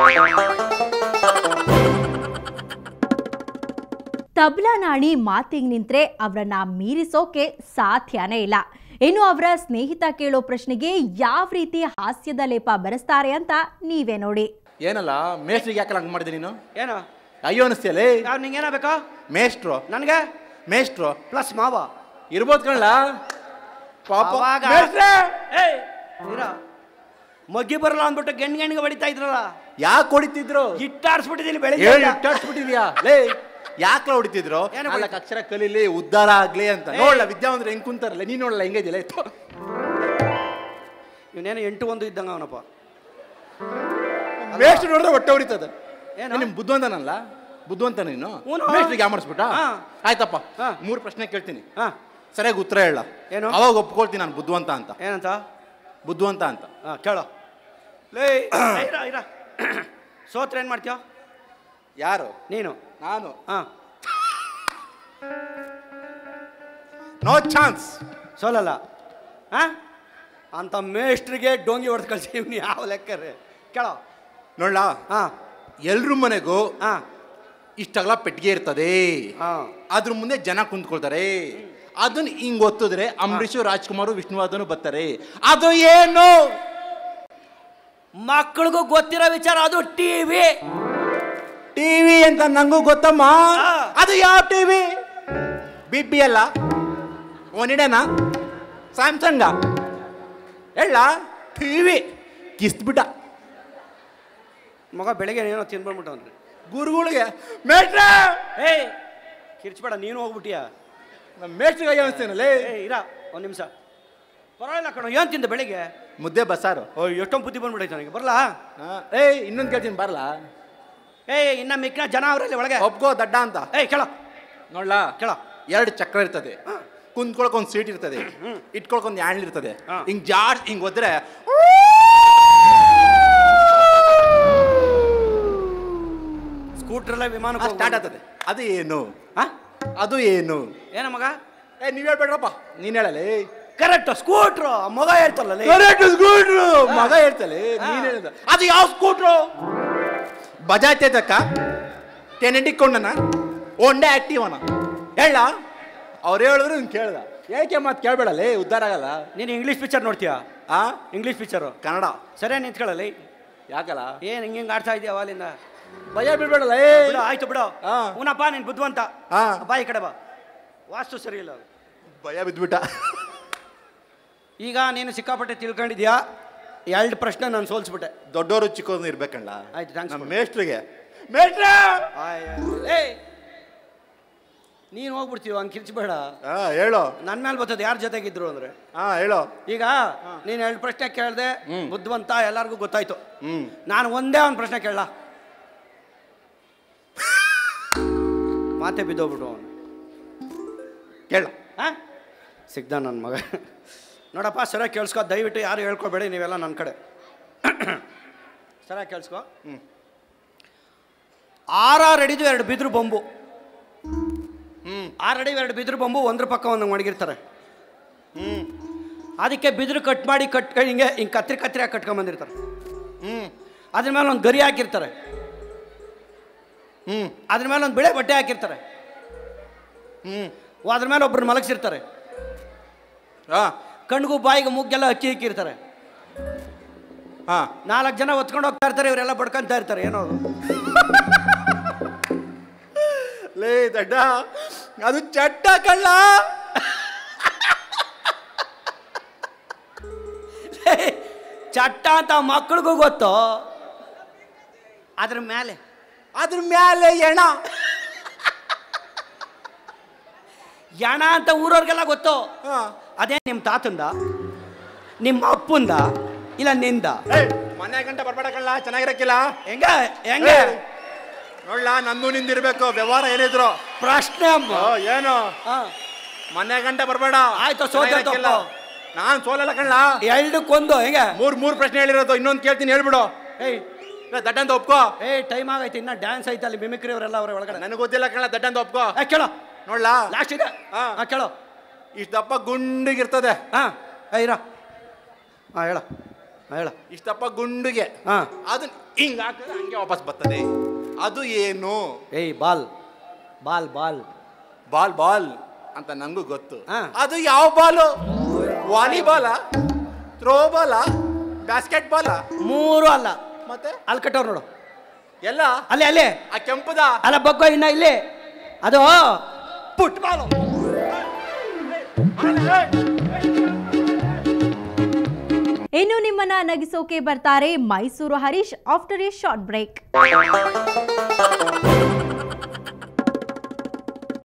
ತಬ್ಲಾ ನಾಣಿ ಮಾತಿಗೆ ನಿಂತ್ರೆ ಅವರನ್ನ ಮೀರಿಸೋಕೆ ಸಾಧ್ಯನೇ ಇಲ್ಲ ಇನ್ನು ಅವರ ಸ್ನೇಹಿತ ಕೇಳೋ ಪ್ರಶ್ನೆಗೆ ಯಾವ ರೀತಿ ಹಾಸ್ಯದ ಲೇಪ ಬೆರೆಸ್ತಾರೆ ಅಂತ ನೀವೇ ನೋಡಿ ಏನಲ್ಲ ಮೇಸ್ಟ್ರಿಗೆ ಯಾಕಲ್ಲ ಹಂಗೆ ಮಾಡಿದೆ ನೀನು ಏನು ಅಯ್ಯೋ ಅನಿಸ್ತಿಯಲೇ ಯಾವ ನಿಂಗೆ ಏನಾಗಬೇಕಾ ಮೇಸ್ಟ್ರು ನನಗೆ ಮೇಸ್ಟ್ರು ಪ್ಲಸ್ ಮಾವ ಇರ್ಬೋದು ಕಣ್ಲ ಪಾಪ ಅವಾಗ ಮೇಷ್ಟ್ರೇ! ಏಯ್ ಇರ ಮಗ್ಗಿ ಬರಲ್ಲ ಅಂದ್ಬಿಟ್ಟು ಗಂಡ್ ಗಂಡಿಗೆ ಹೊಡಿತಾ ಇದ್ರಲ್ಲ ಯಾಕೆ ಹೊಡಿತಿದ್ರು ಹಿಟ್ಟಾಡ್ಸ್ಬಿಟ್ಟಿದ್ದೀನಿ ಬೆಳಿಗ್ಗೆ ಹೇಳಿ ಇಟ್ಟಾಡ್ಸ್ಬಿಟ್ಟಿದ್ಯಾ ಲೇ ಯಾಕೆ ಹೊಡಿತಿದ್ರು ಏನು ನಾಲ್ಕು ಅಕ್ಷರ ಕಲೀಲಿ ಉದ್ಧಾರ ಆಗ್ಲಿ ಅಂತ ನೋಡ್ಲ ವಿದ್ಯಾವಂದ್ರೆ ಹೆಂಗ್ ಕುಂತಾರಲ್ಲ ನೀನ್ ನೋಡಲ್ಲ ಹೆಂಗಿದಿಲ್ಲ ಇತ್ತು ಇವನೇನು ಎಂಟು ಒಂದು ಇದ್ದಂಗ ಅವನಪ್ಪ ಮೇಷ್ಟ್ರು ನೋಡಿದ್ರೆ ಹೊಟ್ಟೆ ಹೊಡಿತದ ಏನು? ನಿಮ್ ಬುದ್ಧಿವಂತನಲ್ಲ ಬುದ್ಧಿವಂತ ನೀನು ಹ್ಞೂ. ಮೇಷ್ಟ್ರಿಗೆ ಯಾಮರ್ಸ್ಬಿಟ್ಟ ಹಾ. ಆಯ್ತಪ್ಪ ಹಾ. ಮೂರು ಪ್ರಶ್ನೆ ಕೇಳ್ತೀನಿ ಹಾ ಸರಿಯಾಗಿ ಉತ್ತರ ಹೇಳ ಏನು? ಅವಾಗ ಒಪ್ಕೊಳ್ತೀನಿ ನಾನು ಬುದ್ಧಿವಂತ ಅಂತ ಏನಂತ ಬುದ್ಧಿವಂತ ಅಂತ ಹಾ ಕೇಳೋ ಲೇ ಇರ ಇರ ಸೋತ್ರ ಏನು ಮಾಡ್ತೀಯ ಯಾರು ನೀನು ನಾನು ಹಾ ನೋ ಚಾನ್ಸ್ ಸೋಲಲ್ಲ ಹಾ ಅಂತ ಮೇಸ್ಟ್ರಿಗೆ ಡೋಂಗಿ ಹೊಡೆದು ಕಳ್ಸಿ ಇವ್ನು ಯಾವ ಲೆಕ್ಕರೆ ಕೇಳೋ ನೋಡ್ಲ ಹಾ ಎಲ್ರ ಮನೆಗೂ ಹಾ ಇಷ್ಟಗಲ ಪೆಟ್ಟಿಗೆ ಇರ್ತದೆ ಹಾ ಅದ್ರ ಮುಂದೆ ಜನ ಕುಂತ್ಕೊಳ್ತಾರೆ ಅದನ್ನ ಹಿಂಗ್ ಒತ್ತಿದ್ರೆ ಅಂಬರೀಷು ರಾಜ್ಕುಮಾರ್ ವಿಷ್ಣುವರ್ಧನ್ ಬರ್ತಾರೆ ಅದು ಏನು ಮಕ್ಕಳಿಗೂ ಗೊತ್ತಿರೋ ವಿಚಾರ ಅದು ಟಿವಿ ಟಿವಿ ಅಂತ ನಂಗೂ ಗೊತ್ತಮ್ಮ ಆ. ಅದು ಯಾವ ಟಿವಿ ಬಿ ಬಿ ಅಲ್ಲ ಒನಿಡನ ಸ್ಯಾಮ್ಸಂಗ ಹೇಳ ಟಿವಿ ಕಿಸ್ಬಿಟ್ಟ ಮಗ ಬೆಳಗ್ಗೆ ಏನೋ ತಿನ್ಬಂದ್ಬಿಟ್ಟವನ್ರಿ ಗುರುಗಳಿಗೆ ಮೇಟ್ರ ಏಯ್ ಕಿರ್ಚ್ಬೇಡ ನೀನು ಹೋಗ್ಬಿಟ್ಟಿಯಾ ನಮ್ಮ ಮೇಷ್ಟ್ರಿಗೆ ಅನಿಸ್ತೇನಲ್ಲೇ ಏ ಇರ ಒಂದು ನಿಮಿಷ ಪರವಾಗಿಲ್ಲ ಕಣೋ ಏನು ತಿಂದೆ ಬೆಳಿಗ್ಗೆ ಮುದ್ದೆ ಬಸ್ಸಾರು ಓ ಎಷ್ಟೊಂದು ಬುದ್ಧಿ ಬಂದ್ಬಿಟ್ಟೈತೆ ನನಗೆ ಬರಲಾ ಆ, ಏಯ್ ಇನ್ನೊಂದು ಕೇಳ್ತೀನಿ ಬರಲ್ಲ ಏಯ್ ಇನ್ನ ಮಿಕ್ಕಿನ ಜನ ಅವರಲ್ಲಿ ಒಳಗೆ ಒಪ್ಕೋ ದಡ್ಡ ಅಂತ ಏಯ್ ಕೇಳ ನೋಡ್ಲಾ ಕೇಳ ಎರಡು ಚಕ್ರ ಇರ್ತದೆ ಕುಂತ್ಕೊಳಕ್ ಒಂದು ಸೀಟ್ ಇರ್ತದೆ ಇಟ್ಕೊಳಕ್ ಒಂದು ಹ್ಯಾಂಡ್ಲ್ ಇರ್ತದೆ ಹಾ. ಹಿಂಗ್ ಜಾರ್ ಹಿಂಗ್ ಹೋದ್ರೆ ಸ್ಕೂಟ್ರಲ್ಲ ವಿಮಾನ ಸ್ಟಾರ್ಟ್ ಆಗ್ತದೆ ಅದು ಏನು ಹಾ ಅದು ಏನು ಏನ ಮಗ ಏ ನೀವ್ ಹೇಳ್ಬೇಡ್ರಪ್ಪ ನೀನ್ ಹೇಳಲೆ ಕರೆಕ್ಟ್ ಸ್ಕೂಟ್ರು ಮಗ ಹೇಳ್ತಲ್ಲ ಕರೆಕ್ಟ್ ಸ್ಕೂಟ್ರು ಮಗ ಹೇಳ್ತಲೆ ನೀನ್ ಹೇಳಿದ ಅದು ಯಾವ ಸ್ಕೂಟ್ರು ಬಜಾಜ್ ಚೇತಕ್ಕ ಟೆನ್ ಇಟ್ಕೊಂಡನ ಒಂದೇ ಆಕ್ಟಿವ್ ಅನ ಹೇಳ ಅವ್ರು ಹೇಳಿದ್ರು ನೀನ್ ಕೇಳ್ದ ಏಕೆ ಮಾತು ಕೇಳ್ಬೇಡಲೇ ಉದ್ಧಾರ ಆಗಲ್ಲ ನೀನು ಇಂಗ್ಲೀಷ್ ಪಿಕ್ಚರ್ ನೋಡ್ತೀಯಾ ಆ ಇಂಗ್ಲೀಷ್ ಪಿಕ್ಚರು ಕನ್ನಡ ಸರಿಯಾ ನಿಂತ್ಕೊಳ್ಳಲ್ಲ ಯಾಕಲ್ಲ ಏನು ಹಿಂಗೆ ಹಿಂಗೆ ಆಡ್ತಾ ಇದೆಯಾ ಅಲ್ಲಿಂದ ಭಯ ಬಿಡ್ಬೇಡಲ್ಲ ಬಿಡು ಆಯ್ತು ಬಿಡು ಹಾ. ಉನಪ್ಪ ನೀನು ಬುದ್ಧಿವಂತ ಹಾ. ಬಾ ಈ ಕಡೆ ಬಾ ವಾಸ್ತು ಸರಿ ಇಲ್ಲ ಅದು. ಭಯ ಬಿದ್ಬಿಟ್ಟ ಈಗ ನೀನು ಸಿಕ್ಕಾಪಟ್ಟೆ ತಿಳ್ಕೊಂಡಿದ್ಯಾ ಎರಡು ಪ್ರಶ್ನೆ ನಾನು ಸೋಲ್ಸ್ಬಿಟ್ಟೆ ದೊಡ್ಡವರು ಚಿಕ್ಕವ್ರು ಇರ್ಬೇಕಲ್ಲ ಆಯ್ತು, thanks ನಮ್ಮ ಬಿಡು. ಮೇಷ್ಟ್ರಿಗೆ ಮೇಷ್ಟ್ರ ಏಯ್ ನೀನು ಹೋಗ್ಬಿಡ್ತೀವಿ ಹಂಗೆ ಕಿರ್ಚಬೇಡ ಹಾ ಹೇಳು ನನ್ನ ಮೇಲೆ ಬರ್ತದೆ ಯಾರ ಜೊತೆಗಿದ್ರು ಅಂದ್ರೆ ಹಾ ಹೇಳು ಈಗ ನೀನು ಎರಡು ಪ್ರಶ್ನೆ ಕೇಳಿದೆ ಬುದ್ಧಿವಂತ ಎಲ್ಲರಿಗೂ ಗೊತ್ತಾಯ್ತು ಹ್ಮ್ ನಾನು ಒಂದೇ ಒಂದು ಪ್ರಶ್ನೆ ಕೇಳಲ್ಲ ಮಾತೆ ಬಿದ್ದೋಗ್ಬಿಟ್ಟು ಅವನು ಕೇಳ ಹಾ ಸಿಗ್ದ ನನ್ನ ಮಗ ನೋಡಪ್ಪ ಸರಿಯಾಗಿ ಕೇಳಿಸ್ಕೊ ದಯವಿಟ್ಟು ಯಾರು ಹೇಳ್ಕೊಬೇಡಿ ನೀವೆಲ್ಲ ನನ್ನ ಕಡೆ ಸರಿಯಾಗಿ ಕೇಳಿಸ್ಕೊ ಆರಾರು ಅಡಿದು ಎರಡು ಬಿದ್ರು ಬೊಂಬು ಹ್ಮ್ ಆರು ಅಡಿ ಎರಡು ಬಿದ್ರು ಬೊಂಬು ಒಂದ್ರ ಪಕ್ಕ ಒಂದು ಮಡಗಿರ್ತಾರೆ ಹ್ಮ್ ಅದಕ್ಕೆ ಬಿದ್ರು ಕಟ್ ಮಾಡಿ ಕಟ್ ಹಿಂಗೆ ಹಿಂಗೆ ಕತ್ರಿ ಕತ್ರಿ ಹಾಕಿ ಕಟ್ಕೊಂಬಂದಿರ್ತಾರೆ ಹ್ಮ್ ಅದ್ರ ಮೇಲೆ ಒಂದು ಗರಿ ಹಾಕಿರ್ತಾರೆ ಹ್ಮ್ ಅದ್ರ ಮೇಲೆ ಒಂದು ಬಿಳೆ ಬಟ್ಟೆ ಹಾಕಿರ್ತಾರೆ ಹ್ಮ್ ಅದ್ರ ಮೇಲೆ ಒಬ್ರನ್ನ ಮಲಗಿಸಿರ್ತಾರೆ ಹಾ ಕಣ್ಗೂ ಬಾಯಿಗೆ ಮುಗ್ಗೆಲ್ಲ ಅಕ್ಕಿ ಹಾಕಿರ್ತಾರೆ ಹಾ ನಾಲ್ಕು ಜನ ಹೊತ್ಕೊಂಡು ಹೋಗ್ತಾ ಇರ್ತಾರೆ ಇವರೆಲ್ಲ ಬಡ್ಕೊಂತ ಇರ್ತಾರೆ ಏನೋ ಅದು. ಲೇ ದಡ್ಡ ಅದು ಚಟ್ಟ ಕಳ್ಳ ಚಟ್ಟ ಅಂತ ಮಕ್ಳಿಗೂ ಗೊತ್ತು ಅದ್ರ ಮೇಲೆ ಅದ್ರ ಮ್ಯಾಲೆ ಎಣ ಯಣ ಅಂತ ಊರವ್ರಿಗೆಲ್ಲ ಗೊತ್ತು ಹಾ ಅದೇ ನಿಮ್ಮ ತಾತಂದ ನಿಮ್ಮ ಅಪ್ಪಂದ ಇಲ್ಲ ನಿಂದ ಏಯ್, ಮನೆ ಗಂಟ ಬರ್ಬೇಡ ಕಳ್ಳ ಚೆನ್ನಾಗಿರಕ್ಕಿಲ್ಲ ಹೆಂಗ ಹೆಂಗೆ ಏಯ್, ನೋಡ್ಲ ನಂದು ನಿಂದಿರ್ಬೇಕು ವ್ಯವಹಾರ ಏನಿದ್ರು ಪ್ರಶ್ನೆ ಅಮ್ಮ ಓ, ಏನು ಹಾ. ಮನೆ ಗಂಟ ಬರ್ಬೇಡ ಆಯ್ತು, ಸೋತೆ ಚೆನ್ನಾಗಿರಕ್ಕಿಲ್ಲ. ತಪ್ಪು. ನಾನ್ ಸೋಲಲ್ಲ ಕಳ್ಳ ಎರಡಕ್ಕೊಂದು ಹೆಂಗೆ ಮೂರ್ ಮೂರ್ ಪ್ರಶ್ನೆ ಹೇಳಿರೋದು ಇನ್ನೊಂದು ಕೇಳ್ತೀನಿ ಹೇಳ್ಬಿಡು ಏಯ್ ಏ, ದಡ್ಡ ಅಂತ ಒಪ್ಕೋ ಏಯ್ ಟೈಮ್ ಆಗೈತೆ ಇನ್ನ ಡ್ಯಾನ್ಸ್ ಐತೆ ಅಲ್ಲಿ ಮಿಮಿಕ್ರಿ ಅವರೆಲ್ಲ ಅವ್ರ ಒಳಗಡೆ ನನಗೆ ಗೊತ್ತಿಲ್ಲ ಕಳ್ಳ ದಡ್ಡ ಅಂತ ಒಪ್ಕೋ ಏ, ಕೇಳೋ ನೋಡ್ಲಾ ಲಾಸ್ಟ್ ಇದೆ ಹಾ. ಹಾ ಕೇಳೋ ಇಷ್ಟಪ್ಪ ಗುಂಡಿಗಿರ್ತದೆ ಹಾ ಏ, ಇರ ಹಾ ಹೇಳ ಹಾ ಹೇಳ ಇಷ್ಟಪ್ಪ ಗುಂಡಿಗೆ ಹಾ ಅದನ್ನ ಹಿಂಗ್ ಹಾಕಿದ್ರೆ ಹಂಗೆ ವಾಪಸ್ ಬರ್ತದೆ ಅದು ಏನು ಏಯ್ ball ball ball ball ball ಅಂತ ನಂಗೂ ಗೊತ್ತು ಹಾ. ಅದು ಯಾವ ಬಾಲು ವಾಲಿಬಾಲ ಥ್ರೋ ಬಾಲ ಬ್ಯಾಸ್ಕೆಟ್ ಬಾಲ ಮೂರು ಅಲ್ಲ ಮತ್ತೆ ಅಲ್ಲಿ ಕಟ್ಟವ್ರು ನೋಡು ಎಲ್ಲ ಅಲ್ಲೇ ಅಲ್ಲೇ ಆ ಕೆಂಪದ ಅಲ್ಲ ಬಗ್ಗೋ ಇನ್ನ ಇಲ್ಲಿ ಅದು ಫುಟ್ಬಾಲು ಇನ್ನು ನಿಮ್ಮನ್ನ ನಗಿಸೋಕೆ ಬರ್ತಾರೆ Mysuru Harish after a short break